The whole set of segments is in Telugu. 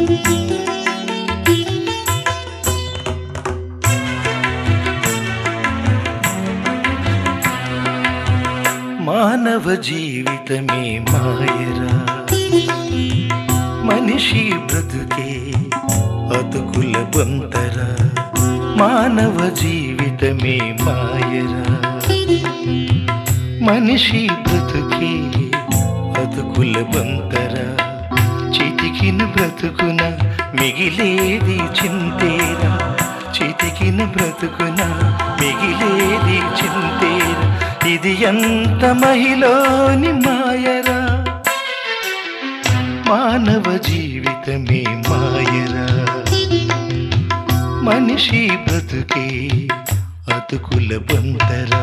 మానవ జీవితమే మాయరా మనిషి బ్రతుకే అతుకుల బంతరా మానవ జీవితమే మాయరా మనిషి బ్రతుకే అతుకుల బంతరా చితికిన బ్రతుకున మిగిలేది చింతేరా చితికిన బ్రతుకున మిగిలేది చింతేరా ఇది ఎంత మహిలోని మాయరా మానవ జీవితమే మాయరా మనిషి బ్రతుకే అతుకుల బంతరా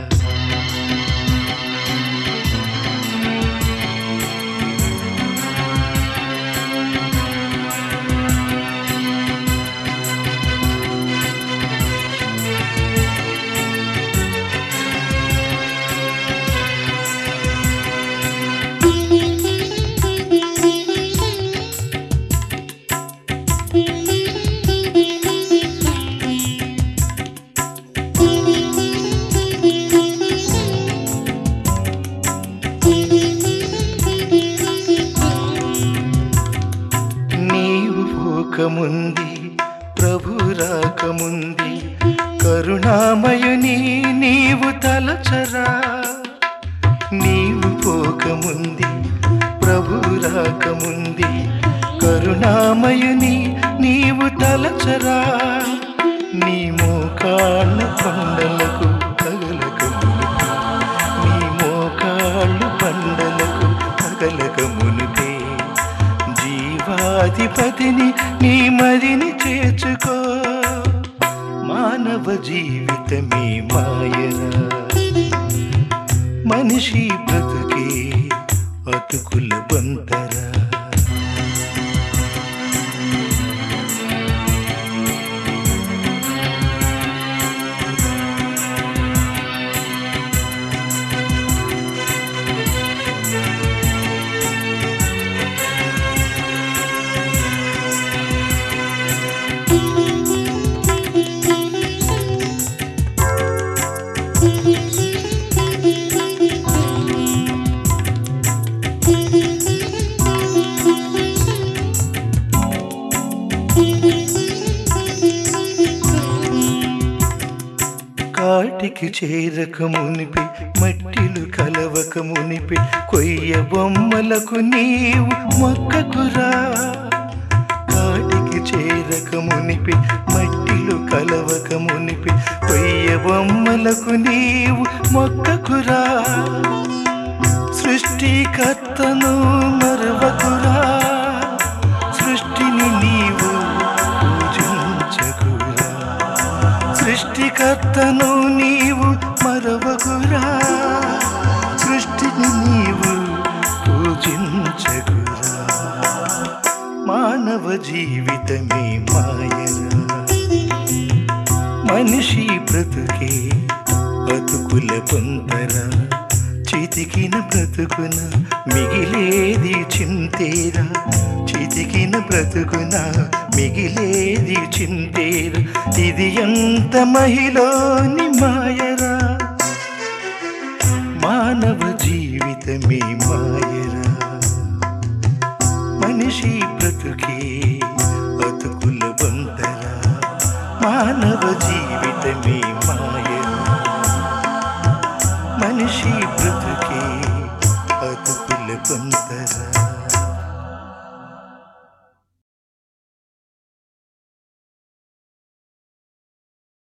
నీవు పోకముంది ప్రభు రాకముంది కరుణామయుని నీవు తలచరా నీవు పోకముంది ప్రభు రాకముంది కరుణామయుని నీవు తలచరా నీ మోకాళ్ళ కొండలకు తగలక మునుపే నీ మోకాళ్ళు బండలకు తగలక మునుపే జీవాధిపతిని నీ మదిని చేర్చుకో మానవ జీవితమే మాయరా మనిషి బ్రతుకే అతుకుల బంతరా కాటికి చేరక మునిపి మట్టిలు కలవక మునిపి కొయ్య బొమ్మలకు నీవు మొక్కకురా కాటికి చేరక మునిపి మట్టిలు కలవక మునిపి కొయ్య బొమ్మలకు నీవు మొక్కకురా సృష్టికర్తను మరవకురా సృష్టిని నీవు పూజించకురా సృష్టికర్తను నీవు మరవకురా సృష్టిని నీవు పూజించకురా మానవ జీవితమే మాయరా మనిషి బ్రతుకే బతుకుల పొంతరా చితికిన బ్రతుకున మిగిలేది చింతేరా చితికిన బ్రతుకున మిగిలేది చింతేరా ఇది ఎంత మహిలోని మాయరా మానవ జీవితమే మాయరా మనిషి బ్రతుకే బతుకుల బంతరా మానవ జీవితమే మాయరా మనిషి బ్రతుకే బతుకుల బంతరా